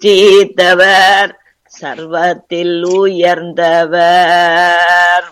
சிருஷ்டித்தவர் சர்வத்தில் உயர்ந்தவர்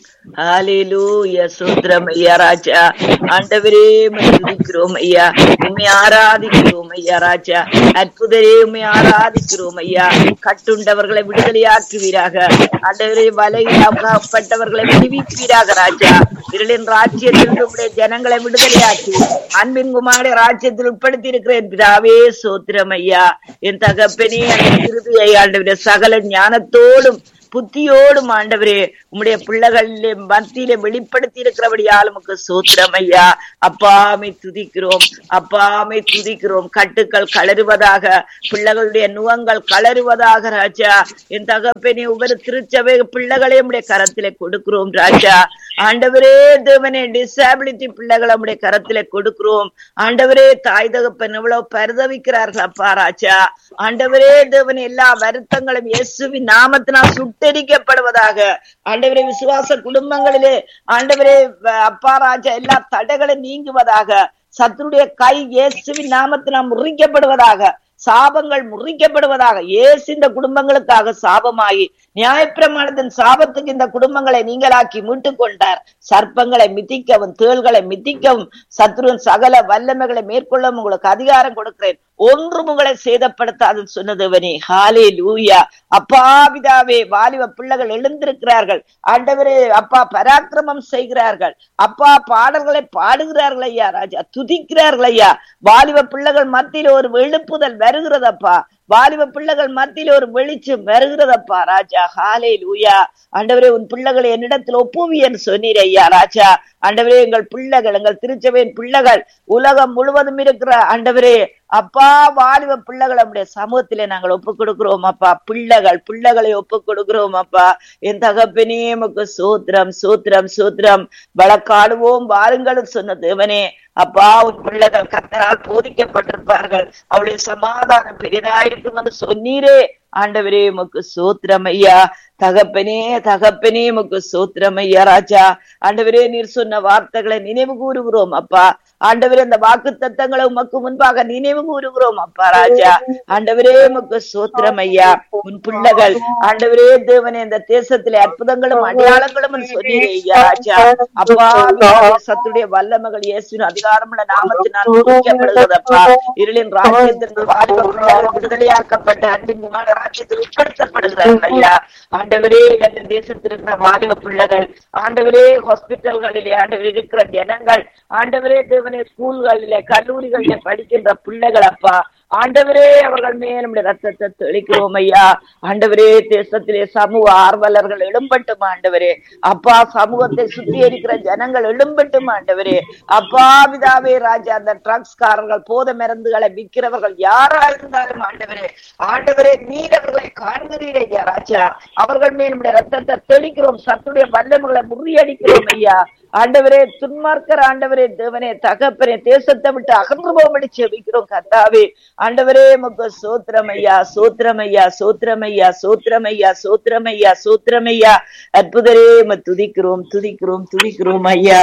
ஹalleluya சூத்திரம் ஐயா ராஜா ஆண்டவரே உம்மை துதிக்கிறோம் ஐயா உம்மை ஆராதிக்கிறோம் ஐயா ராஜா அற்புதரே உம்மை ஆராதிக்கிறோம் ஐயா கட்டுண்டவர்களை விடுதலையாக்குவீராக ஆண்டவரே வலையிலாக்கப்பட்டவர்களை விடுவிப்பீராக ராஜா இருளின் ராஜ்யத்தில் உடைய ஜனங்களை விடுதலையாக்கி அன்பின் குமார ராஜ்யத்தில் உட்படுத்தி இருக்கிறேன் பிதாவே சோத்திரம் ஐயா என் தகப்பனே அந்த கிருபியை ஆண்டவரே சகல ஞானத்தோடும் புத்தியோடும் ஆண்டவரே உம்முடைய பிள்ளைகளிலே மத்தியிலே வெளிப்படுத்தி இருக்கிறபடியால் உமக்கு சோத்திரம் ஐயா அப்பாமை துதிக்கிறோம் அப்பாமை துதிக்கிறோம் கட்டுக்கள் கலருவதாக பிள்ளைகளுடைய நுகங்கள் கலருவதாக ராஜா என் தகப்பனே ஒவ்வொரு திருச்சபை பிள்ளைகளை உடைய கரத்திலே கொடுக்கிறோம் ராஜா ஆண்டவரே தேவனே டிசபிலிட்டி பிள்ளைகளை உடைய கரத்திலே கொடுக்கிறோம் ஆண்டவரே தாய் தகப்பன் எவ்வளவு பரிதவிக்கிறார்கள் அப்பா ராஜா ஆண்டவரே தேவன் எல்லா வருத்தங்களும் இயேசுவின் நாமத்தினால் சுட்டரிக்கப்படுவதாக ஆண்டவரே விசுவாச குடும்பங்களிலே ஆண்டவரே வ- அப்பா ராஜா எல்லா தடைகளும் நீங்குவதாக சத்துருடைய கை இயேசுவின் நாமத்தினால் முறிக்கப்படுவதாக சாபங்கள் முறிக்கப்படுவதாக இயேசு இந்த குடும்பங்களுக்காக சாபமாகி நியாயப்பிரமாணத்தின் சாபத்துக்கு இந்த குடும்பங்களை நீங்களாக்கி மீட்டுக் கொண்டார் சர்ப்பங்களை மிதிக்கவும் தேள்களை மிதிக்கவும் சத்ருவின் சகல வல்லமைகளை மேற்கொள்ளவும் உங்களுக்கு அதிகாரம் கொடுக்கிறேன் ஒன்றும் உங்களை சேதப்படுத்தாது சொன்னதுவனே ஹாலே லூயா அப்பா பிதாவே வாலிப பிள்ளைகள் எழுந்திருக்கிறார்கள் ஆண்டவரே அப்பா பராக்கிரமம் செய்கிறார்கள் அப்பா பாடல்களை பாடுகிறார்கள் ஐயா ராஜா துதிக்கிறார்கள் ஐயா வாலிப பிள்ளைகள் மத்தியில் ஒரு எழுப்புதல் வருகிறதப்பா வாலிப பிள்ளைகள் மத்தியில் ஒரு வெளிச்சம் வருகிறதப்பா ராஜா ஹாலே லூயா ஆண்டவரே உன் பிள்ளைகளை என்னிடத்தில் ஒப்புவியன்னு சொன்னீர் ஐயா ராஜா ஆண்டவரே எங்கள் பிள்ளைகள் எங்கள் திருச்சபையின் பிள்ளைகள் உலகம் முழுவதும் இருக்கிற ஆண்டவரே அப்பா வாலிப பிள்ளைகள் நம்முடைய சமூகத்திலே நாங்கள் ஒப்பு கொடுக்கிறோம் அப்பா பிள்ளைகள் பிள்ளைகளை ஒப்பு கொடுக்கிறோம் அப்பா என் தகப்பனே உமக்கு சூத்திரம் சூத்திரம் சூத்திரம் வழக்காடுவோம் வாருங்கள் சொன்ன தேவனே அப்பா உன் பிள்ளைகள் கத்தரால் போதிக்கப்பட்டிருப்பார்கள் அவளுடைய சமாதானம் பெரிதாயிருக்கும் என்று சொன்னீரே ஆண்டவரே உமக்கு சூத்திரம் ஐயா தகப்பனே தகப்பனே உமக்கு சூத்திரம் ஐயா ராஜா ஆண்டவரே நீர் சொன்ன வார்த்தைகளை நினைவு கூறுகிறோம் அப்பா ஆண்டவரே அந்த வாக்கு தத்தங்களை உமக்கு முன்பாக நினைவு கூறுகிறோம் அப்பா ராஜா ஆண்டவரே உமக்கு சூத்திரம் ஐயா உன் பிள்ளைகள் ஆண்டவரே தேவனே இந்த தேசத்திலே அற்புதங்களும் அடையாளங்களும் சொன்னீரே ஐயா ராஜா அப்பா சத்துடைய வல்லமகள் இயேசுவின் அதிகாரமுள்ள நாமத்தினால் குறிக்கப்படுகிறதப்பா இருளின் ராஜ்யத்திற்கு வாலிப பிள்ளைகள் விடுதலையாக்கப்பட்ட அன்பின் குமார ராஜ்யத்தில் உட்படுத்தப்படுகிறார்கள் ஐயா ஆண்டவரே இந்த தேசத்தில் இருக்கிற வாலிப பிள்ளைகள் ஆண்டவரே ஹாஸ்பிட்டல்களிலே ஆண்டவர் இருக்கிற ஜனங்கள் ஆண்டவரே தேவனே ஸ்கூல்களிலே கல்லூரிகளிலே படிக்கின்ற பிள்ளைகள் அப்பா ஆண்டவரே அவர்கள் மேல் நம்முடைய ரத்தத்தை தெளிக்கிறோம் ஐயா ஆண்டவரே தேசத்திலே சமூக ஆர்வலர்கள் எழும்பட்டும் ஆண்டவரே அப்பா சமூகத்தை சுத்தி இருக்கிற ஜனங்கள் எழும்பட்டும் ஆண்டவரே அப்பா பிதாவே ராஜா அந்த ட்ரக்ஸ் காரர்கள் போத மருந்துகளை விற்கிறவர்கள் யாரா இருந்தாலும் ஆண்டவரே ஆண்டவரே நீர் அவர்களை காண்கிறீர் ஐயா ராஜா அவர்கள் மேல் நம்முடைய ரத்தத்தை தெளிக்கிறோம் சத்துடைய வல்லமுகளை முறியடிக்கிறோம் ஐயா ஆண்டவரே துன்மார்க்கர் ஆண்டவரே தேவனே தகப்பனே தேசத்தை விட்டு அகன்று போகும்படி செபிக்கிறோம் கத்தாவே ஆண்டவரே முக சோத்திரமையா சோத்திரமையா சோத்திரமையா சோத்திரமையா சோத்திரமையா சோத்திரமையா அற்புதரே ம துதிக்கிறோம் துதிக்கிறோம் துதிக்கிறோம் ஐயா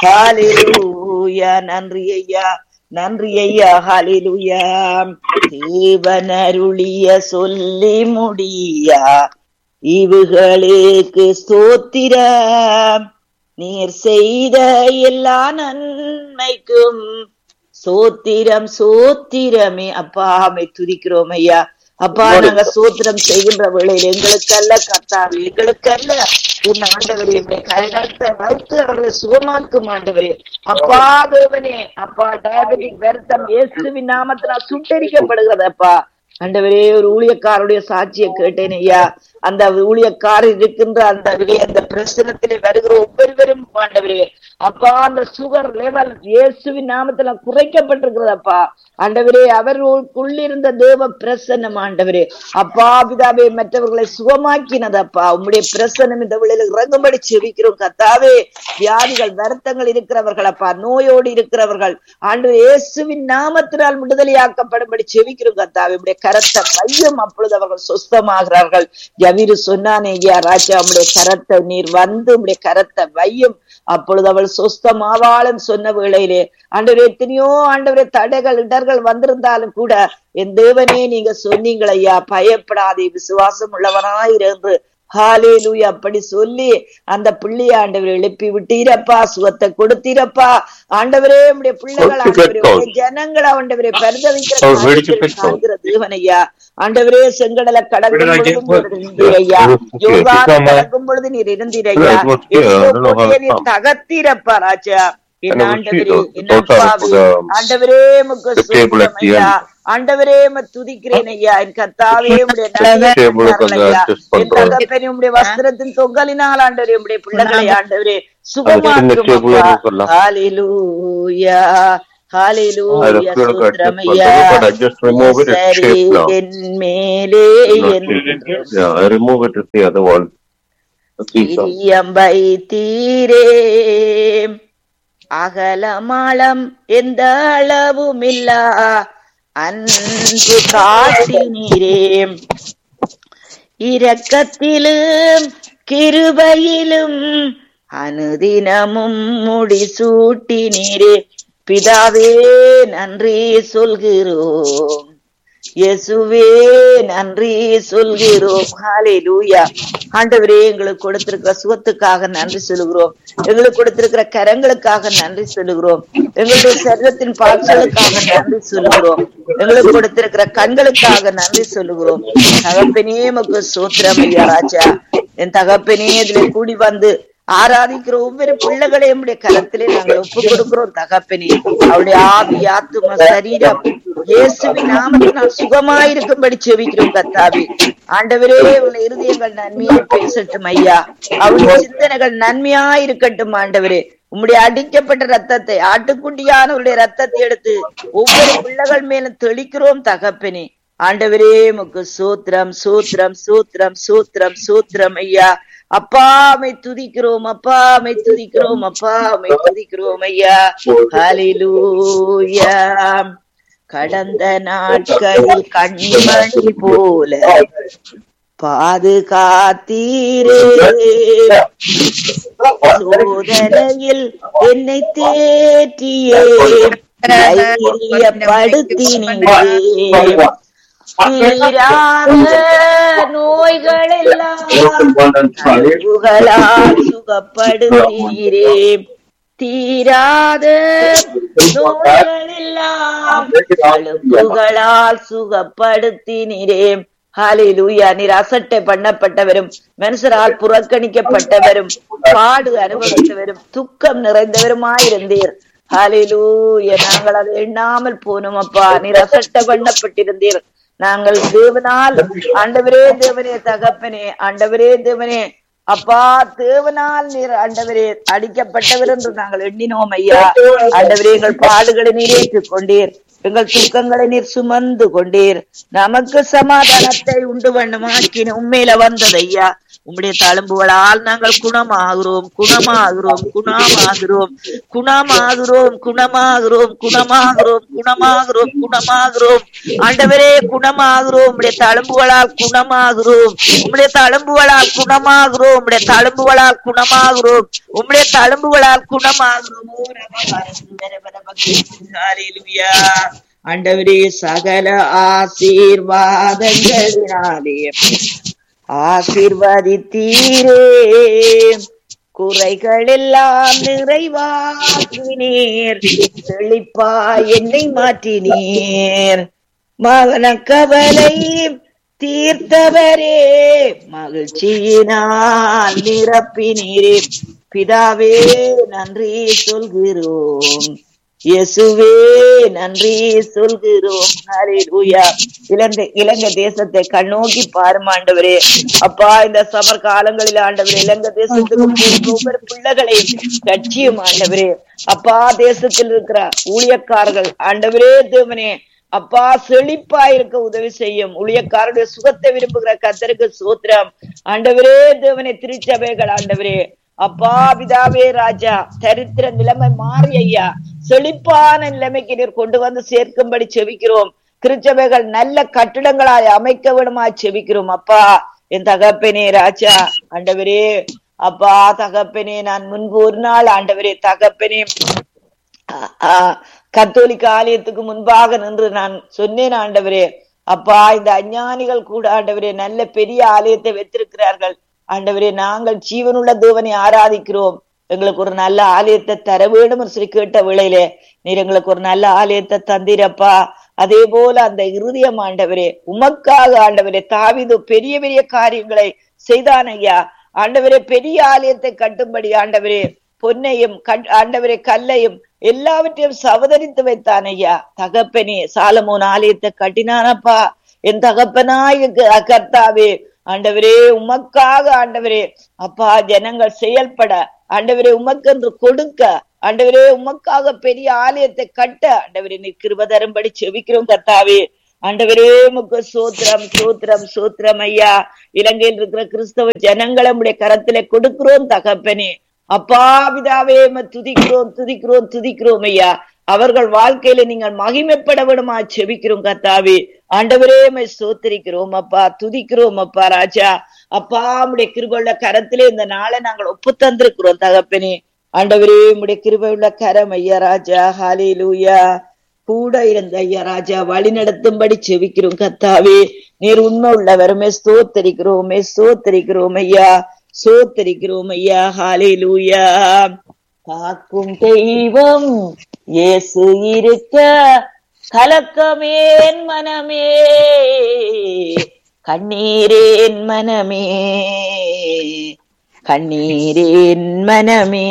ஹalleluya நன்றி ஐயா நன்றி ஐயா ஹalleluya தேவனருளிய சொல்லி முடியா இவுகளுக்கு ஸ்தோத்திரம் நீர் செய்த எல்லா நன்மைக்கும் சோத்திரம் சோத்திரமே அப்பா அமை துதிக்கிறோம் ஐயா அப்பா நாங்க சோத்திரம் செய்கின்ற வேளையில் எங்களுக்கல்ல கர்த்தாவே எங்களுக்கல்ல உன் ஆண்டவரே கருணத்தை வைத்து அவர்களை சுகமாக்கும் ஆண்டவரே அப்பா தேவனே அப்பா டயபெட்டிக் வருத்தம் இயேசுவின் நாமத்தினால் சுட்டரிக்கப்படுகிறது அப்பா ஆண்டவரே ஒரு ஊழியக்காரருடைய சாட்சியை கேட்டேன் ஐயா அந்த ஊழியக்காரர் இருக்கின்ற அந்த அந்த பிரசனத்திலே வருகிற ஒவ்வொருவரும் ஆண்டவரே அப்பா அந்த சுகர் லெவல் இயேசுவின் நாமத்துல குறைக்கப்பட்டிருக்கிறது அப்பா ஆண்டவரே அவர்களுக்குள்ளிருந்த தேவ பிரசன்னம் ஆண்டவரே அப்பா பிதாவே மற்றவர்களை சுகமாக்கினது அப்பா உம்முடைய பிரசன்னம் இந்த விளையில இறங்கும்படி செவிக்கிறோம் கத்தாவே வியாதிகள் வருத்தங்கள் இருக்கிறவர்கள் அப்பா நோயோடு இருக்கிறவர்கள் ஆண்டு இயேசுவின் நாமத்தினால் விடுதலையாக்கப்படும்படி செவிக்கிறோம் கத்தாவே உடைய கரத்தை மையம் அப்பொழுது அவர்கள் சொஸ்தமாகிறார்கள் ரவிரு சொன்னானே ஐயா ராஜா உம்முடைய கரத்தை நீர் வந்து உம்முடைய கரத்தை வையும் அப்பொழுது அவள் சொஸ்தமாவாளும் சொன்ன வேளையிலே ஆண்டவர் எத்தனையோ ஆண்டவரே தடைகள் இடர்கள் வந்திருந்தாலும் கூட என் தேவனே நீங்க சொன்னீங்கள் ஐயா பயப்படாதே விசுவாசம் உள்ளவனாயிரு என்று ஹாலேலூயா அப்படி சொல்லி அந்த பிள்ளைய ஆண்டவர் எழுப்பி விட்டீரப்பா சுகத்தை கொடுத்தீரப்பா ஆண்டவரே உடைய பிள்ளைகள் ஆண்டவரே உம்முடைய ஜனங்கள் ஆண்டவரே பரிதவிக்கிற காரியத்தில் காண்கிற தேவனையா ஆண்டவரே செங்கடலை கடக்கும் பொழுது நீர் இருந்தீரையா யோகான் கடக்கும் பொழுது நீர் இருந்தீரையா நீர் தகத்தீரப்பா ராஜா என் ஆண்டவரே என் அப்பாவே ஆண்டவரே முக்கு சூத்திரம் ஐயா ஆண்டவரே துதிக்கிறேன் ஐயா என் கத்தாவே உடைய ஐயா என் தகப்பனே உடைய வஸ்திரத்தின் தொங்கலினால் ஆண்டவரே உடைய பிள்ளைகளை ஆண்டவரே சுகமாக்கும் ஹalleluya ஹalleluya சூத்திரமையா சரி என் மேலே remove it to the other wall பிரியம்பை தீரே அகலமாளம் எந்த அளவும் இல்லா அன்பு காட்டினீரே இரக்கத்திலும் கிருபையிலும் அனுதினமும் முடிசூட்டினீரே பிதாவே நன்றி சொல்கிறோம் இயேசுவே நன்றி சொல்கிறோம் ஹalleluya ஆண்டவரே எங்களுக்கு கொடுத்திருக்கிற சுகத்துக்காக நன்றி சொல்லுகிறோம் எங்களுக்கு கொடுத்திருக்கிற கரங்களுக்காக நன்றி சொல்லுகிறோம் எங்களுடைய சரீரத்தின் பாய்ச்சலுக்காக நன்றி சொல்லுகிறோம் எங்களுக்கு கொடுத்திருக்கிற கண்களுக்காக நன்றி சொல்லுகிறோம் தகப்பனே மக்கு சோத்திரம் ஐயா ராஜா என் தகப்பனே இதுல கூடி வந்து ஆராதிக்கிற ஒவ்வொரு பிள்ளைகளையும் உடைய கரத்திலே நாங்கள் ஒப்பு கொடுக்கிறோம் தகப்பனே அவருடைய ஆவி ஆத்தும சரீரம் இயேசுவின் நாமத்தினால் சுகமாயிருக்கும்படி செவிக்கிறோம் கத்தாவி ஆண்டவரே உள்ள இருதயங்கள் நன்மையை பேசட்டும் ஐயா அவருடைய சிந்தனைகள் நன்மையா இருக்கட்டும் ஆண்டவரே உம்முடைய அடிக்கப்பட்ட ரத்தத்தை ஆட்டுக்குட்டியானவருடைய ரத்தத்தை எடுத்து ஒவ்வொரு பிள்ளைகள் மேலும் தெளிக்கிறோம் தகப்பனே ஆண்டவரே முக்கு சூத்திரம் சூத்திரம் சூத்திரம் சூத்திரம் சூத்திரம் ஐயா அப்பாமை துதிக்கிறோம் அப்பாமை துதிக்கிறோம் அப்பாமை துதிக்கிறோம் ஐயா ஹalleluya கடந்த நாட்களில் கண்மணி போல பாதுகாத்தீரே சோதனையில் என்னை தேற்றியே தைரியப்படுத்தினீரே தீராத நோய்கள் எல்லாம் கழுவுகளால் சுகப்படுத்தீரே தீராத நோய்கள் எல்லாம் கழுவுகளால் சுகப்படுத்தினீரே ஹாலிலூயா நீர் அசட்டை பண்ணப்பட்டவரும் மனுஷரால் புறக்கணிக்கப்பட்டவரும் பாடு அனுபவித்தவரும் துக்கம் நிறைந்தவருமாயிருந்தீர் ஹாலிலூயா நாங்கள் அதை எண்ணாமல் போனோம் அப்பா நீர் அசட்டை பண்ணப்பட்டிருந்தீர் நாங்கள் தேவனால் ஆண்டவரே தேவனே தகப்பனே ஆண்டவரே தேவனே அப்பா தேவனால் நீர் ஆண்டவரே அடிக்கப்பட்டவர் என்று நாங்கள் எண்ணினோம் ஐயா ஆண்டவரே எங்கள் பாடுகளை நீரேற்றுக் கொண்டீர் எங்கள் துக்கங்களை நீர் சுமந்து கொண்டீர் நமக்கு சமாதானத்தை உண்டு பண்ணுமாக்கின உண்மையில வந்தது ஐயா உம்முடைய தழும்புகளால் நாங்கள் குணமாகிறோம் குணமாகிறோம் குணமாகிறோம் குணமாகிறோம் குணமாகிறோம் குணமாகிறோம் குணமாகிறோம் குணமாகிறோம் ஆண்டவரே குணமாகிறோம் உம்முடைய தழும்புகளால் குணமாகிறோம் உம்முடைய தழும்புகளால் குணமாகிறோம் உம்முடைய தழும்புகளால் குணமாகிறோம் உம்முடைய தழும்புகளால் குணமாகிறோம் ஆண்டவரே சகல ஆசீர்வாதங்களினாலே ஆசிர்வதித்தீரே குறைகள் எல்லாம் நிறைவாக்கினீர் செழிப்பா என்னை மாற்றினீர் மகன கவலை தீர்த்தவரே மகிழ்ச்சியினால் நிரப்பினீரே பிதாவே நன்றி சொல்கிறோம் இயேசுவே நன்றி சொல்கிறோம் ஹalleluya இலங்கை இலங்கை தேசத்தை கண்ணோக்கி பாரும் ஆண்டவரே அப்பா இந்த சமர் காலங்களில் ஆண்டவரே இலங்கை தேசத்துக்கு போகிற ஒவ்வொரு பிள்ளைகளையும் கட்சியும் ஆண்டவரே அப்பா தேசத்தில் இருக்கிற ஊழியக்காரர்கள் ஆண்டவரே தேவனே அப்பா செழிப்பா இருக்க உதவி செய்யும் ஊழியக்காரருடைய சுகத்தை விரும்புகிற கத்தருக்கு சூத்திரம் ஆண்டவரே தேவனே திருச்சபைகள் ஆண்டவரே அப்பா பிதாவே ராஜா தரித்திர நிலைமை மாறி ஐயா செழிப்பான நிலைமைக்கு நீர் கொண்டு வந்து சேர்க்கும்படி செபிக்கிறோம் திருச்சபைகள் நல்ல கட்டிடங்களாய் அமைக்க வேணுமா செபிக்கிறோம் அப்பா என் தகப்பனே ராஜா ஆண்டவரே அப்பா தகப்பனே நான் முன்பு ஒரு நாள் ஆண்டவரே தகப்பனே கத்தோலிக்க ஆலயத்துக்கு முன்பாக நின்று நான் சொன்னேன் ஆண்டவரே அப்பா இந்த அஞ்ஞானிகள் கூட ஆண்டவரே நல்ல பெரிய ஆலயத்தை வைத்திருக்கிறார்கள் ஆண்டவரே நாங்கள் ஜீவனுள்ள தேவனை ஆராதிக்கிறோம் எங்களுக்கு ஒரு நல்ல ஆலயத்தை தர வேண்டும் சொல்லி கேட்ட வேளையிலே நீர் எங்களுக்கு ஒரு நல்ல ஆலயத்தை தந்திரப்பா அதே போல அந்த இருதயம் ஆண்டவரே உமக்காக ஆண்டவரே தாவிது பெரிய பெரிய காரியங்களை செய்தான் ஐயா ஆண்டவரே பெரிய ஆலயத்தை கட்டும்படி ஆண்டவரே பொன்னையும் ஆண்டவரே கல்லையும் எல்லாவற்றையும் சவதரித்து வைத்தான் ஐயா தகப்பனே சாலமோன் ஆலயத்தை கட்டினானப்பா என் தகப்பனாய் கர்த்தாவே ஆண்டவரே உமக்காக ஆண்டவரே அப்பா ஜனங்கள் செயல்பட ஆண்டவரே உமக்கென்று கொடுக்க ஆண்டவரே உமக்காக பெரிய ஆலயத்தை கட்ட ஆண்டவரே நீ கிருப தரும்படி செவிக்கிறோம் கர்த்தாவே ஆண்டவரே முக்கு சூத்திரம் சூத்திரம் சூத்திரம் ஐயா இலங்கையில் இருக்கிற கிறிஸ்தவ ஜனங்களை நம்முடைய கரத்துல கொடுக்கிறோம் தகப்பனே அப்பா பிதாவே துதிக்கிறோம் துதிக்கிறோம் துதிக்கிறோம் ஐயா அவர்கள் வாழ்க்கையில நீங்கள் மகிமைப்பட விடுமா செபிக்கிறோம் கத்தாவே ஆண்டவரே மை சோத்தரிக்கிறோம் அப்பா துதிக்கிறோம் அப்பா ராஜா அப்பா உடைய கிருபுள்ள கரத்திலே இந்த நாளை நாங்கள் ஒப்பு தந்திருக்கிறோம் தகப்பனே ஆண்டவரே உடைய கிருபையுள்ள கரம் ஐயா ராஜா ஹாலே லூயா கூட இருந்த ஐயா ராஜா வழி நடத்தும்படி செவிக்கிறோம் கத்தாவே நீர் உண்மை உள்ளவருமே ஸ்தோத்தரிக்கிறோமே ஸ்தோத்தரிக்கிறோம் ஐயா சோத்தரிக்கிறோம் ஐயா ஹாலே லூயா காக்கும் தெய்வம் இயேசு இருக்க கலக்கமேன் மனமே கண்ணீரேன் மனமே கண்ணீரேன் மனமே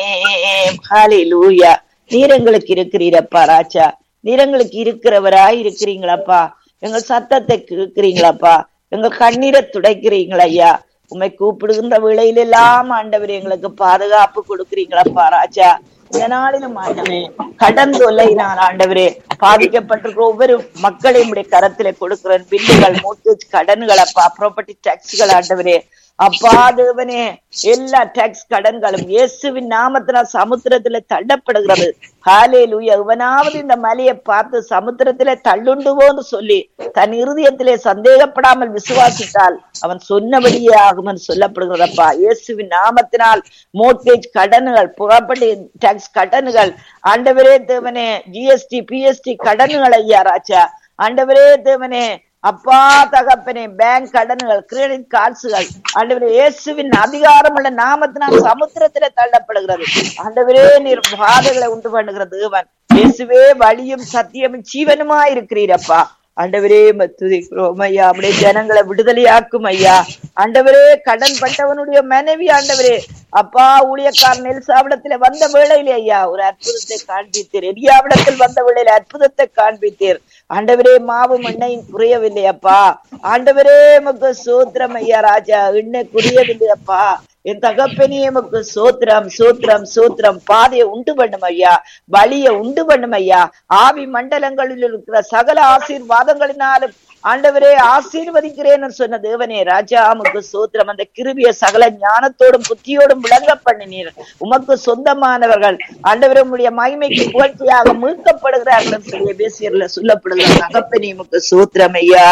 ஹாலே லூயா நீர் எங்களுக்கு இருக்கிறீரப்பா ராஜா நீர் எங்களுக்கு இருக்கிறவராய் இருக்கிறீங்களப்பா எங்கள் சத்தத்தை கேட்கிறீங்களாப்பா எங்கள் கண்ணீரை துடைக்கிறீங்களா ஐயா உண்மை கூப்பிடுகின்ற வேளையிலெல்லாம் ஆண்டவர் எங்களுக்கு பாதுகாப்பு கொடுக்கிறீங்களப்பா ராஜா இந்த நாளிலும் ஆண்டவரே கடன் தொல்லை நான் ஆண்டவரே பாதிக்கப்பட்டிருக்கிற ஒவ்வொரு மக்களையும் உடைய கரத்துல கொடுக்கிறேன் பில்லுகள் மூட்டேஜ் கடன்கள் அப்பா ப்ராப்பர்ட்டி டாக்ஸ்கள் ஆண்டவரே அப்பா தேவனே எல்லா டாக்ஸ் கடன்களும் இயேசுவின் நாமத்தினால் சமுத்திரத்துல தள்ளப்படுகிறது ஹாலே லூயா இவனாவது இந்த மலையை பார்த்து சமுத்திரத்திலே தள்ளுண்டுவோன்னு சொல்லி தன் இருதயத்திலே சந்தேகப்படாமல் விசுவாசித்தால் அவன் சொன்னபடியே ஆகும் சொல்லப்படுகிறதப்பா இயேசுவின் நாமத்தினால் மோட்கேஜ் கடன்கள் ப்ராப்பர்ட்டி டாக்ஸ் கடன்கள் ஆண்டவரே தேவனே ஜிஎஸ்டி பிஎஸ்டி கடன்கள் ஐயா ராஜா ஆண்டவரே தேவனே அப்பா தகப்பனே பேங்க் கடன்கள் கிரெடிட் கார்ட்ஸுகள் ஆண்டவரே இயேசுவின் அதிகாரம் உள்ள நாமத்தினால் சமுத்திரத்தில தள்ளப்படுகிறது ஆண்டவரே நீர் பாதைகளை உண்டு பண்ணுகிற தேவன் இயேசுவே வழியும் சத்தியமும் ஜீவனுமா இருக்கிறீரப்பா ஆண்டவரே துதிக்கிறோம் ஐயா அப்படியே ஜனங்களை விடுதலையாக்கும் ஐயா ஆண்டவரே கடன் பட்டவனுடைய மனைவி ஆண்டவரே அப்பா ஊழியக்காரன் எல்சாவிடத்துல வந்த வேளையிலே ஐயா ஒரு அற்புதத்தை காண்பித்தீர் எரியாவிடத்தில் வந்த வேளையில அற்புதத்தை காண்பித்தீர் ஆண்டவரே மாவும் எண்ணெயும் குறையவில்லை அப்பா ஆண்டவரே மக்கு சோத்திரம் ஐயா ராஜா எண்ணெய் குறையவில்லை அப்பா என் தகப்பனே எமக்கு சோத்திரம் சோத்திரம் சோத்திரம் பாதையை உண்டு பண்ணும் ஐயா வழியை உண்டு பண்ணும் ஐயா ஆவி மண்டலங்களில் இருக்கிற சகல ஆசீர்வாதங்களினாலும் ஆண்டவரே ஆசீர்வதிக்கிறேன்னு சொன்ன தேவனே ராஜா உமக்கு சோத்திரம் அந்த கிருபிய சகல ஞானத்தோடும் புத்தியோடும் விளங்க பண்ணினீர் உமக்கு சொந்தமானவர்கள் ஆண்டவரே உடைய மகிமைக்கு புகழ்ச்சியாக மீட்கப்படுகிறார்கள் சொல்லி பேசியர்ல சொல்லப்படுகிற தகப்பனே உமக்கு சோத்திரம் ஐயா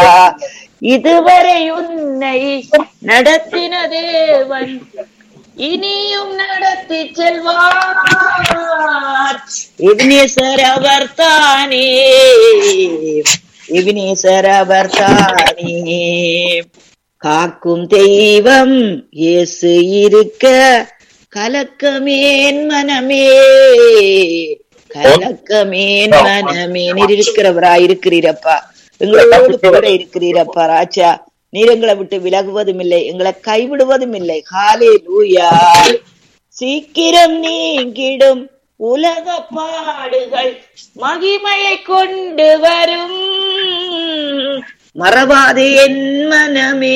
இதுவரை உன்னை நடத்தின தேவன் இனியும் நடத்தி செல்வார் எபினேசர் அவர் தானே எபினேசர் அவர் தானே காக்கும் தெய்வம் இயேசு இருக்க கலக்கமேன் மனமே கலக்கமேன் மனமே நீர் இருக்கிறவரா இருக்கிறீரப்பா எங்களோடு கூட இருக்கிறீரப்பா ராஜா நீர் எங்களை விட்டு விலகுவதும் இல்லை எங்களை கைவிடுவதும் இல்லை ஹாலே லூயா சீக்கிரம் நீங்கிடும் உலக பாடுகள் மகிமையை கொண்டு வரும் மறவாதே என் மனமே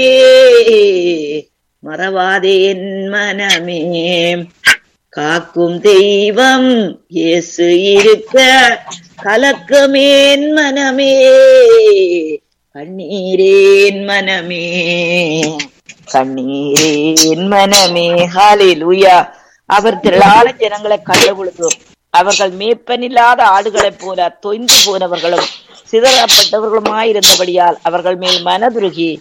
மறவாதே என் மனமே காக்கும் தெய்வம் இயேசு இருக்க கலக்கமேன் மனமே கண்ணீரேன் மனமே கண்ணீரேன் மனமே ஹாலே லூயா அவர் திரளான ஜனங்களை கண்ட பொழுதும் அவர்கள் மேப்பனில்லாத ஆடுகளைப் போல தொய்ந்து போனவர்களும் சிதறப்பட்டவர்களுமாயிருந்தபடியால் அவர்கள் மேல் மனதுருகி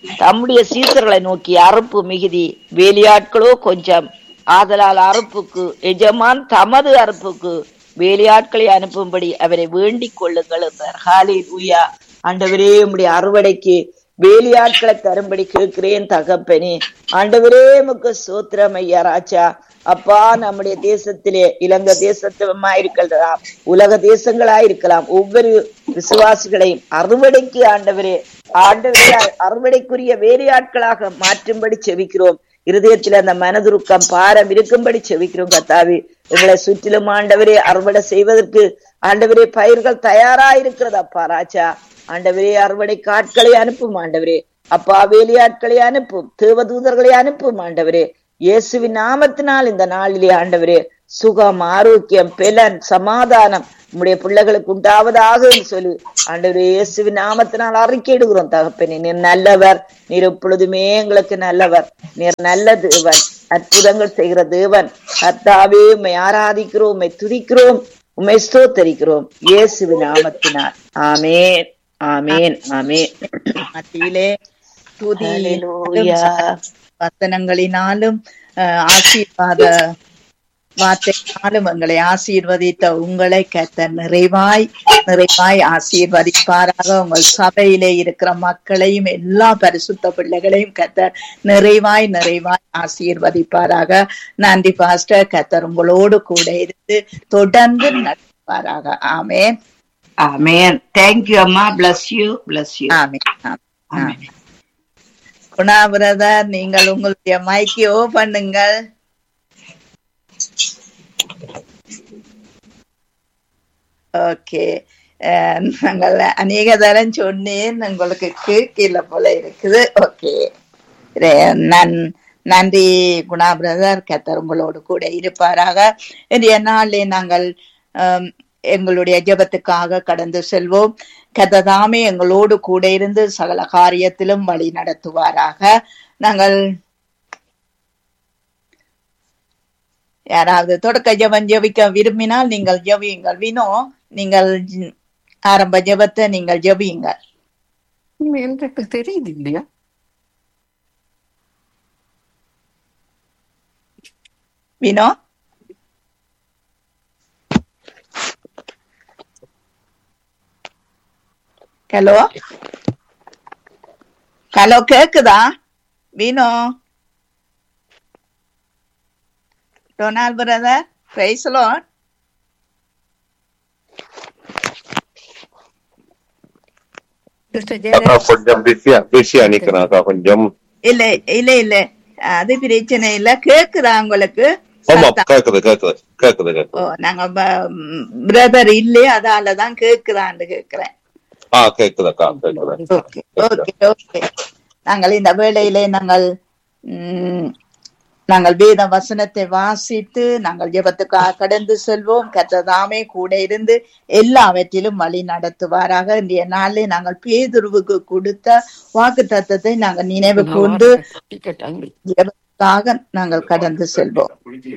தம்முடைய சீசர்களை நோக்கி அறுப்பு மிகுதி வேலியாட்களோ கொஞ்சம் ஆதலால் அறுப்புக்கு எஜமான் தமது அறுப்புக்கு வேலையாட்களை அனுப்பும்படி அவரை வேண்டிக் கொள்ளுங்கள் என்றார் ஹாலே லூயா ஆண்டவரே உம்முடைய அறுவடைக்கு வேலையாட்களை தரும்படி கேட்கிறேன் தகப்பனே ஆண்டவரே முக்கு சோத்திரம் ஐயா ராஜா அப்பா நம்முடைய தேசத்திலே இலங்கை தேசத்துமா இருக்கலாம் உலக தேசங்களா இருக்கலாம் ஒவ்வொரு விசுவாசிகளையும் அறுவடைக்கு ஆண்டவரே ஆண்டவரே அறுவடைக்குரிய வேலையாட்களாக மாற்றும்படி செவிக்கிறோம் இருதயத்தில் அந்த மனதுருக்கம் பாரம் இருக்கும்படி செவிக்கிறோம் கத்தாவி எங்களை சுற்றிலும் ஆண்டவரே அறுவடை செய்வதற்கு ஆண்டவரே பயிர்கள் தயாரா இருக்கிறது அப்பா ராஜா ஆண்டவரே அறுவடை காட்களை அனுப்பும் ஆண்டவரே அப்பா வேலையாட்களை அனுப்பும் தேவதூதர்களை அனுப்பும் ஆண்டவரே இயேசுவின் நாமத்தினால் இந்த நாளிலே ஆண்டவரே சுகம் ஆரோக்கியம் பெலன் சமாதானம் உம்முடைய பிள்ளைகளுக்கு உண்டாவதாக என்று சொல்லி ஆண்டவரே இயேசுவின் நாமத்தினால் அறிக்கையிடுகிறோம் தகப்பனே நீர் நல்லவர் நீர் எப்பொழுதுமே எங்களுக்கு நல்லவர் நீர் நல்ல தேவன் அற்புதங்கள் செய்கிற தேவன் கர்த்தாவே உம்மை ஆராதிக்கிறோம் உம்மை துதிக்கிறோம் உம்மை ஸ்தோத்தரிக்கிறோம் இயேசுவின் நாமத்தினால் ஆமேன் ஆமேன் ஆமேன் மத்தியிலே துதி ஹalleluya வசனங்களினாலும் அஹ், ஆசீர்வாத வார்த்தையினாலும் எங்களை ஆசீர்வதித்த உங்களை கத்த நிறைவாய் நிறைவாய் ஆசீர்வதிப்பாராக உங்கள் சபையிலே இருக்கிற மக்களையும் எல்லா பரிசுத்த பிள்ளைகளையும் கத்த நிறைவாய் நிறைவாய் ஆசீர்வதிப்பாராக நன்றி பாஸ்டர் கத்தர் உங்களோடு கூட இருந்து தொடர்ந்து நடப்பாராக ஆமென் ஆமேன் தேங்க்யூ அம்மா bless you bless you amen amen, amen Guna brother நீங்கள் உங்களுடைய மைக்கை ஓ பண்ணுங்கள் ஓகே நாங்கள் அநேக தரம் சொன்னேன் உங்களுக்கு கேட்கல போல இருக்குது ஓகே நான் நன்றி குணா பிரதர் கத்தர் உங்களோடு கூட இருப்பாராக இன்றைய நாளிலே நாங்கள் ஆம், எங்களுடைய ஜெபத்துக்காக கடந்து செல்வோம் கத்ததாமே எங்களோடு கூட இருந்து சகல காரியத்திலும் வழி நடத்துவாராக நாங்கள் யாராவது தொடக்க ஜெபம் ஜெபிக்க விரும்பினால் நீங்கள் ஜெபியுங்கள் வினோ நீங்கள் ஜ- ஆரம்ப ஜெபத்தை நீங்கள் ஜெபியுங்கள் எனக்கு தெரியுது இல்லையா வினோ ஹலோ ஹலோ கேக்குதா வினோ டொனால்ட் பிரதர் பிரைஸ்லோன் சிஸ்டர் அக்கா ஜெயலலிதா கொஞ்சம் பிஸியா பிஸியா நிக்கிறேன் அக்கா கொஞ்சம் இல்ல இல்ல இல்ல அது பிரச்சனை இல்ல கேக்குதா உங்களுக்கு ஆமா சத்தம். கேக்குது கேக்குது கேக்குது ஓ கேக்குது நாங்க பிரதர் இல்லையே அதாலதான் கேக்குதான்னு கேக்குறேன் ஆ கேக்குது அக்கா கேக்குது ஓகே ஓகே ஓகே நாங்கள் இந்த வேளையிலே நாங்கள் ம், நாங்கள் வேத வசனத்தை வாசித்து நாங்கள் ஜெபத்துக்காக கடந்து செல்வோம் கத்ததாமே கூட இருந்து எல்லாவற்றிலும் வழி நடத்துவாராக இன்றைய நாளில் நாங்கள் பேதுருவுக்கு கொடுத்த வாக்கு தத்தத்தை நாங்கள் நினைவு கொண்டு கேட்டாங்க ஜெபத்துக்காக நாங்கள் கடந்து செல்வோம்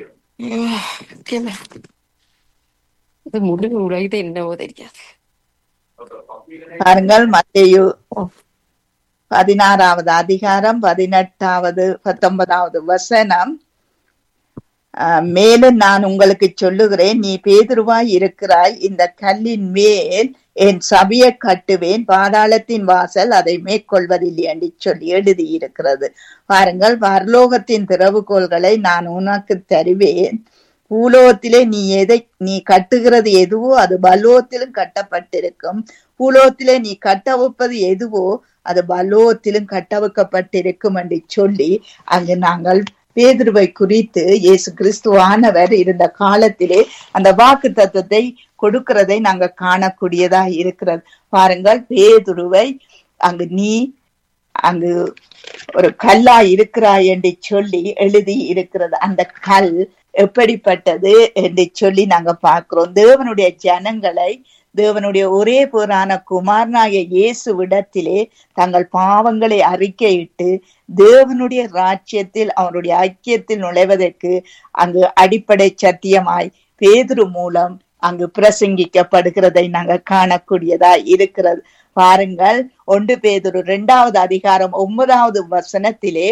இது முடிவு உலகத்தை என்னவோ தெரியாது பாருங்கள் மத்தேயு பதினாறாவது அதிகாரம் பதினெட்டாவது பத்தொன்பதாவது வசனம் ஆஹ், மேலும் நான் உங்களுக்கு சொல்லுகிறேன் நீ பேதுருவாய் இருக்கிறாய் இந்த கல்லின் மேல் என் சபையை கட்டுவேன் பாதாளத்தின் வாசல் அதை மேற்கொள்வதில்லை என்று சொல்லி எழுதியிருக்கிறது பாருங்கள் பரலோகத்தின் திறவுகோள்களை நான் உனக்கு தருவேன் பூலோகத்திலே நீ எதை நீ கட்டுகிறது எதுவோ அது பலோகத்திலும் கட்டப்பட்டிருக்கும் பூலோகத்திலே நீ கட்டவைப்பது எதுவோ அது பலோகத்திலும் கட்டவைக்கப்பட்டிருக்கும் என்று சொல்லி அங்கு நாங்கள் பேதுருவை குறித்து இயேசு கிறிஸ்துவானவர் இருந்த காலத்திலே அந்த வாக்கு தத்துவத்தை கொடுக்கிறதை நாங்க காணக்கூடியதா இருக்கிறது பாருங்கள் பேதுருவை அங்கு நீ அங்கு ஒரு கல்லா இருக்கிறாய் என்று சொல்லி எழுதி இருக்கிறது அந்த கல் எப்படிப்பட்டது என்று சொல்லி நாங்க பார்க்கிறோம் தேவனுடைய ஜனங்களை தேவனுடைய ஒரே பேரான குமாரனாகிய இயேசுவிடத்திலே தங்கள் பாவங்களை அறிக்கையிட்டு தேவனுடைய ராஜ்யத்தில் அவருடைய ஐக்கியத்தில் நுழைவதற்கு அங்கு அடிப்படை சத்தியமாய் பேதுரு மூலம் அங்கு பிரசங்கிக்கப்படுகிறதை நாங்க காணக்கூடியதா இருக்கிறது பாருங்கள் ஒன்று பேதுரு இரண்டாவது அதிகாரம் ஒன்பதாவது வசனத்திலே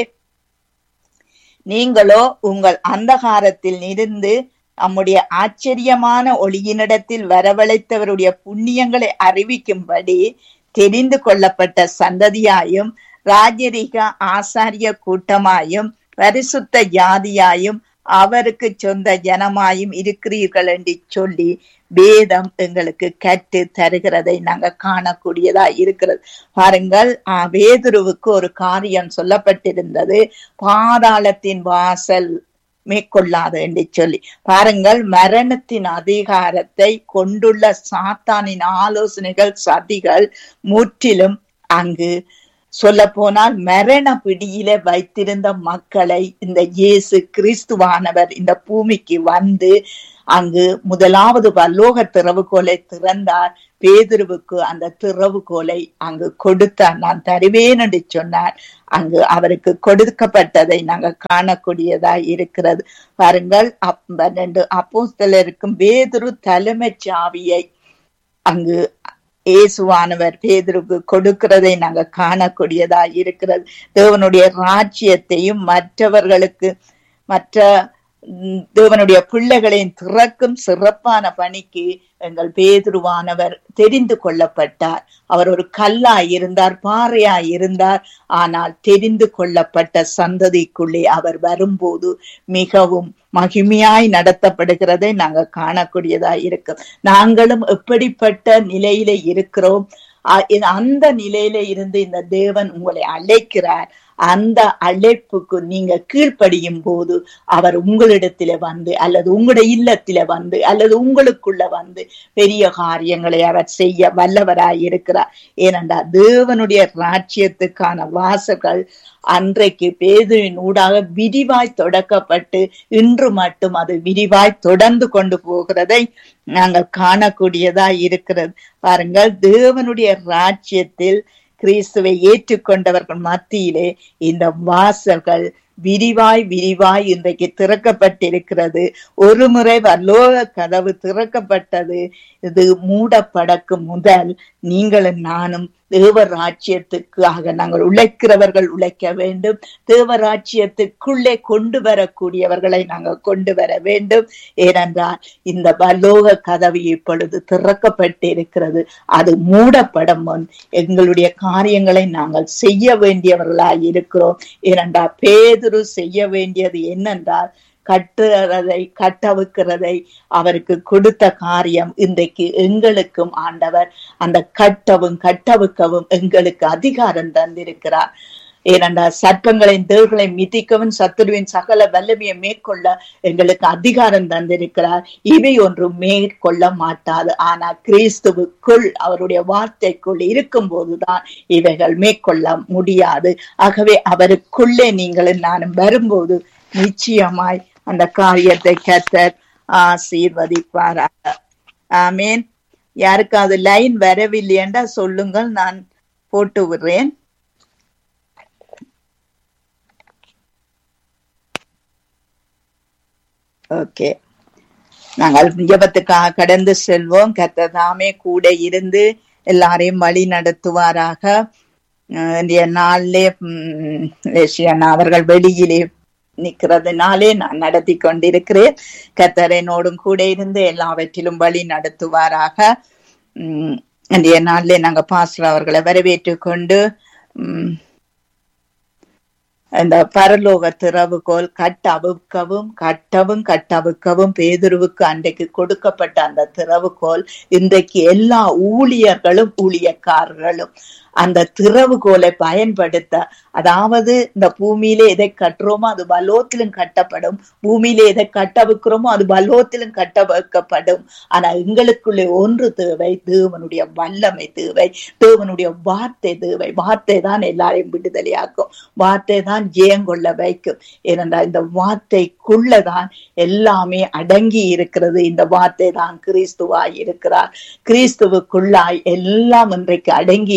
நீங்களோ உங்கள் அந்தகாரத்தில் இருந்து நம்முடைய ஆச்சரியமான ஒளியினிடத்தில் வரவழைத்தவருடைய புண்ணியங்களை அறிவிக்கும்படி தெரிந்து கொள்ளப்பட்ட சந்ததியாயும் ராஜரீக ஆசாரிய கூட்டமாயும் பரிசுத்த ஜாதியாயும் அவருக்கு சொந்த ஜனமாயும் இருக்கிறீர்கள் என்று சொல்லி வேதம் எங்களுக்கு கற்று தருகிறதை நாங்க காணக்கூடியதா இருக்கிறது பாருங்கள் ஆஹ் வேதுருவுக்கு ஒரு காரியம் சொல்லப்பட்டிருந்தது பாதாளத்தின் வாசல் மேற்கொள்ளாது என்று சொல்லி பாருங்கள் மரணத்தின் அதிகாரத்தை கொண்டுள்ள சாத்தானின் ஆலோசனைகள் சதிகள் முற்றிலும் அங்கு சொல்ல போனால் மரண பிடியில வைத்திருந்த மக்களை இந்த இயேசு கிறிஸ்துவானவர் இந்த பூமிக்கு வந்து அங்கு முதலாவது பல்லோக திறவுகோலை திறந்தார் பேதுருவுக்கு அந்த திறவுகோலை அங்கு கொடுத்தார் நான் தருவேன் என்று சொன்னார் அங்கு அவருக்கு கொடுக்கப்பட்டதை நாங்க காணக்கூடியதா இருக்கிறது பாருங்கள் அப் பன்னெண்டு அப்போஸ்தலருக்கும் பேதுரு தலைமைச் சாவியை அங்கு இயேசுவானவர் பேதருக்கு கொடுக்கிறதை நாங்க காணக்கூடியதா இருக்கிறது தேவனுடைய ராஜ்யத்தையும் மற்றவர்களுக்கு மற்ற ம், தேவனுடைய பிள்ளைகளின் திறக்கும் சிறப்பான பணிக்கு எங்கள் பேதுருவானவர் தெரிந்து கொள்ளப்பட்டார் அவர் ஒரு கல்லாய் இருந்தார் பாறையாய் இருந்தார் ஆனால் தெரிந்து கொள்ளப்பட்ட சந்ததிக்குள்ளே அவர் வரும்போது மிகவும் மகிமையாய் நடத்தப்படுகிறதை நாங்க காணக்கூடியதா இருக்கு நாங்களும் எப்படிப்பட்ட நிலையில இருக்கிறோம் அ- இது- அந்த நிலையில இருந்து இந்த தேவன் உங்களை அழைக்கிறார் அந்த அழைப்புக்கு நீங்க கீழ்ப்படியும் போது அவர் உங்களிடத்தில வந்து அல்லது உங்களுடைய இல்லத்தில வந்து அல்லது உங்களுக்குள்ள வந்து பெரிய காரியங்களை அவர் செய்ய வல்லவராய் இருக்கிறார் ஏனென்றால் தேவனுடைய ராஜ்யத்துக்கான வாசல்கள் அன்றைக்கு பேதுவின் ஊடாக விரிவாய் தொடக்கப்பட்டு இன்று மட்டும் அது விரிவாய் தொடர்ந்து கொண்டு போகிறதை நாங்கள் காணக்கூடியதா இருக்கிறது பாருங்கள் தேவனுடைய ராஜ்யத்தில் கிறிஸ்துவை ஏற்றுக்கொண்டவர்கள் மத்தியிலே இந்த வாசல்கள் விரிவாய் விரிவாய் இன்றைக்கு திறக்கப்பட்டிருக்கிறது ஒரு முறை வல்லோக கதவு திறக்கப்பட்டது இது மூடப்படக்கு முதல் நீங்களும் நானும் தேவ ராஜ்யத்துக்காக நாங்கள் உழைக்கிறவர்கள் உழைக்க வேண்டும் தேவ ராஜ்யத்துக்குள்ளே கொண்டு வரக்கூடியவர்களை நாங்கள் கொண்டு வர வேண்டும் ஏனென்றால் இந்த பல்லோக கதவு இப்பொழுது திறக்கப்பட்டிருக்கிறது அது மூடப்படும் முன் எங்களுடைய காரியங்களை நாங்கள் செய்ய வேண்டியவர்களாய் இருக்கிறோம் ஏனென்றால் பேதுரு செய்ய வேண்டியது என்னென்றால் கட்டுறதை கட்டவுக்கிறதை அவருக்கு கொடுத்த காரியம் இன்றைக்கு எங்களுக்கும் ஆண்டவர் அந்த கட்டவும் கட்டவுக்கவும் எங்களுக்கு அதிகாரம் தந்திருக்கிறார் ஏனென்றால் சர்ப்பங்களின் தேள்களை மிதிக்கவும் சத்துருவின் சகல வல்லமையை மேற்கொள்ள எங்களுக்கு அதிகாரம் தந்திருக்கிறார் இவை ஒன்றும் மேற்கொள்ள மாட்டாது ஆனால் கிறிஸ்துவுக்குள் அவருடைய வார்த்தைக்குள் இருக்கும் போதுதான் இவைகள் மேற்கொள்ள முடியாது ஆகவே அவருக்குள்ளே நீங்களும் நானும் வரும்போது நிச்சயமாய் அந்த காரியத்தை கத்தர் ஆசீர்வதிப்பாராக ஆமேன் யாருக்காவது லைன் வரவில்லையென்றா சொல்லுங்கள் நான் போட்டு விடுறேன் ஓகே நாங்கள் ஜெபத்துக்காக கடந்து செல்வோம் கர்த்தர் தாமே கூட இருந்து எல்லாரையும் வழி நடத்துவாராக அஹ் இன்றைய நாளிலே ம், லேசியண்ணா அவர்கள் வெளியிலே நிக்கிறதுனாலே நான் நடத்தி கொண்டிருக்கிறேன் கர்த்தர் என்னோடும் கூட இருந்து எல்லாவற்றிலும் வழி நடத்துவாராக உம் இன்றைய நாளிலே நாங்க பாஸ்டர் அவர்களை வரவேற்றுக் கொண்டு உம் இந்த பரலோக திறவுகோல் கட்டவுக்கவும் கட்டவும் கட்டவுக்கவும் பேதுருவுக்கு அன்றைக்கு கொடுக்கப்பட்ட அந்த திறவுகோல் இன்றைக்கு எல்லா ஊழியர்களும் ஊழியக்காரர்களும் அந்த திறவுகோலை பயன்படுத்த அதாவது இந்த பூமியிலே எதை கட்டுறோமோ அது பலோத்திலும் கட்டப்படும் பூமியிலே எதை கட்ட வைக்கிறோமோ அது பலோத்திலும் கட்ட வைக்கப்படும் ஆனா எங்களுக்குள்ளே ஒன்று தேவை தேவனுடைய வல்லமை தேவை தேவனுடைய வார்த்தை தேவை வார்த்தை தான் எல்லாரையும் விடுதலையாக்கும் வார்த்தை தான் ஜெயங்கொள்ள வைக்கும் ஏனென்றால் இந்த வார்த்தைக்குள்ளதான் எல்லாமே அடங்கி இருக்கிறது இந்த வார்த்தை தான் கிறிஸ்துவாய் இருக்கிறார் கிறிஸ்துவுக்குள்ளாய் எல்லாம் இன்றைக்கு அடங்கி இருக்கிறது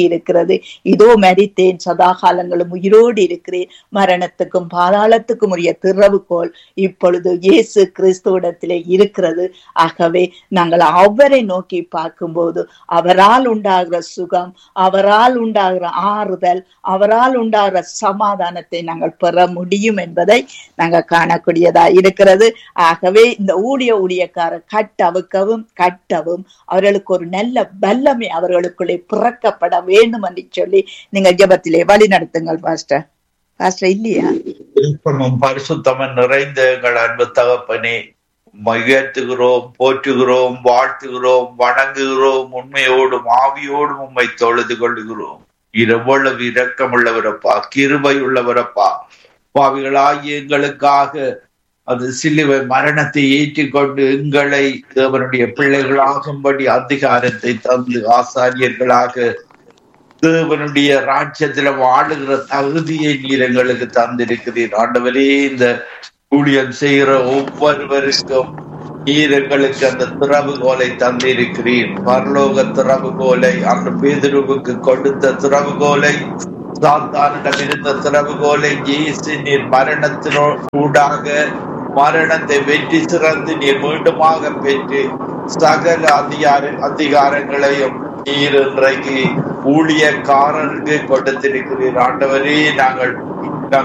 சொல்லுகிறது இதோ மரித்தேன் சதா காலங்களும் உயிரோடு இருக்கிறேன் மரணத்துக்கும் பாதாளத்துக்கும் உரிய திறவுகோல் இப்பொழுது இயேசு கிறிஸ்துவிடத்திலே இருக்கிறது ஆகவே நாங்கள் அவரை நோக்கி பார்க்கும்போது அவரால் உண்டாகிற சுகம் அவரால் உண்டாகிற ஆறுதல் அவரால் உண்டாகிற சமாதானத்தை நாங்கள் பெற முடியும் என்பதை நாங்கள் காணக்கூடியதா இருக்கிறது ஆகவே இந்த ஊழிய ஊழியக்காரர் கட்டவுக்கவும் கட்டவும் அவர்களுக்கு ஒரு நல்ல வல்லமை அவர்களுக்குள்ளே பிறக்கப்பட வேண்டும் என்று சொல்லி நீங்க ஜெபத்திலே வழி நடத்துங்கள் பாஸ்டர் பாஸ்டர் இல்லையா விருப்பமும் பரிசுத்தமும் நிறைந்த எங்கள் அன்பு தகப்பனே உம்மை உயர்த்துகிறோம் போற்றுகிறோம் வாழ்த்துகிறோம் வணங்குகிறோம் உண்மையோடும் ஆவியோடும் உம்மை தொழுது கொள்ளுகிறோம் இரவளவு இரக்கமுள்ளவரப்பா கிருபை உள்ளவரப்பா பாவிகளாகிய எங்களுக்காக அது சிலுவை மரணத்தை ஏற்றிக்கொண்டு எங்களை தேவனுடைய பிள்ளைகளாகும்படி அதிகாரத்தை தந்து ஆசாரியர்களாக தேவனுடைய ராஜ்யத்துல வாழுகிற தகுதியை நீர் எங்களுக்கு தந்திருக்கிறீர் ஆண்டவரே இந்த ஊழியம் செய்கிற ஒவ்வொருவருக்கும் நீர் எங்களுக்கு அந்த திறவுகோலை தந்திருக்கிறீர் பரலோக திறவுகோலை அந்த பேதுருவுக்கு கொடுத்த திறவுகோலை சாத்தானிடம் இருந்த திறவுகோலை இயேசு நீர் மரணத்தினோ ஊடாக மரணத்தை வெற்றி சிறந்து நீர் மீண்டுமாக பெற்று சகல அதிகார அதிகாரங்களையும் நீர் இன்றைக்கு ஊழியக்காரருக்கு கொடுத்திருக்கிறீர் ஆண்டவரே நாங்கள்